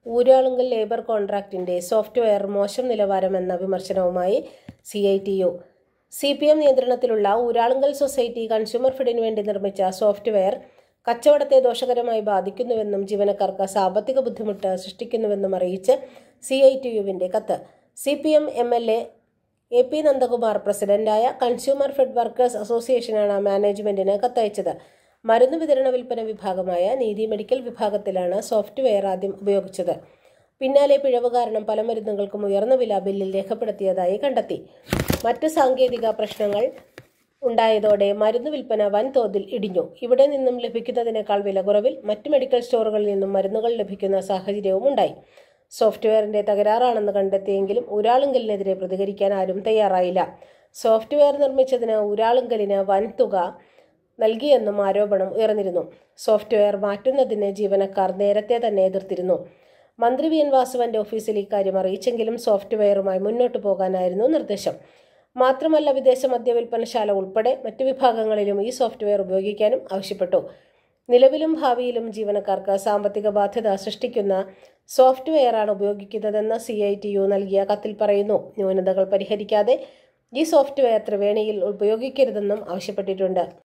Uralungal labour കോൺട്രാക്ടിന്റെ software മോശം നിലവാരമെന്ന വിമർശനവുമായി C I T U C P M നിയന്ത്രണത്തിലുള്ള ഊരാളുങ്കൽ സൊസൈറ്റി കൺസ്യൂമർ ഫെഡിന് വേണ്ടി നിർമ്മിച്ച സോഫ്റ്റ്വെയർ കച്ചവടത്തെ ദോഷകരമായി ബാധിക്കുന്നുവെന്നും ജീവനക്കാർക്ക് സാമ്പത്തിക ബുദ്ധിമുട്ട് സൃഷ്ടിക്കുന്നുവെന്നും അറിയിച്ച് സി ഐ ടി യുവിന്റെ കത്ത് C P M M L A A P Nandakumar പ്രസിഡന്റായ കൺസ്യൂമർ ഫെഡ് വർക്കേഴ്സ് അസോസിയേഷനാണ് മാനേജ്മെന്റിന് കത്തയച്ചത് മരുന്ന് വിതരണ വിൽപ്പന വിഭാഗമായ നീതി മെഡിക്കൽ വിഭാഗത്തിലാണ് സോഫ്റ്റ്വെയർ ആദ്യം ഉപയോഗിച്ചത് പിന്നാലെ പിഴവ് കാരണം പല മരുന്നുകൾക്കും ഉയർന്ന വില ബില്ലിൽ രേഖപ്പെടുത്തിയതായി കണ്ടെത്തി മറ്റ് സാങ്കേതിക പ്രശ്നങ്ങൾ ഉണ്ടായതോടെ മരുന്ന് വിൽപ്പന വൻതോതിൽ ഇടിഞ്ഞു ഇവിടെ നിന്നും ലഭിക്കുന്നതിനേക്കാൾ വില കുറവിൽ മറ്റ് മെഡിക്കൽ സ്റ്റോറുകളിൽ നിന്നും മരുന്നുകൾ ലഭിക്കുന്ന സാഹചര്യവും ഉണ്ടായി സോഫ്റ്റ്വെയറിന്റെ തകരാറാണെന്ന് കണ്ടെത്തിയെങ്കിലും ഊരാളുങ്കലിനെതിരെ പ്രതികരിക്കാൻ ആരും തയ്യാറായില്ല സോഫ്റ്റ്വെയർ നിർമ്മിച്ചതിന് ഊരാളുങ്കലിന് വൻതുക നൽകിയെന്നും ആരോപണം ഉയർന്നിരുന്നു സോഫ്റ്റ്വെയർ മാറ്റുന്നതിന് ജീവനക്കാർ നേരത്തെ തന്നെ എതിർത്തിരുന്നു മന്ത്രി വി എൻ വാസവന്റെ ഓഫീസിൽ ഇക്കാര്യം അറിയിച്ചെങ്കിലും സോഫ്റ്റ്വെയറുമായി മുന്നോട്ടു പോകാനായിരുന്നു നിർദ്ദേശം മാത്രമല്ല വിദേശ മദ്യവിൽപ്പനശാല ഉൾപ്പെടെ മറ്റു വിഭാഗങ്ങളിലും ഈ സോഫ്റ്റ്വെയർ ഉപയോഗിക്കാനും ആവശ്യപ്പെട്ടു നിലവിലും ഭാവിയിലും ജീവനക്കാർക്ക് സാമ്പത്തിക ബാധ്യത സൃഷ്ടിക്കുന്ന സോഫ്റ്റ്വെയറാണ് ഉപയോഗിക്കുന്നതെന്ന് സി ഐ ടി യു നൽകിയ കത്തിൽ പറയുന്നു ന്യൂനതകൾ പരിഹരിക്കാതെ ഈ സോഫ്റ്റ്വെയർ ത്രിവേണിയിൽ ഉപയോഗിക്കരുതെന്നും ആവശ്യപ്പെട്ടിട്ടുണ്ട്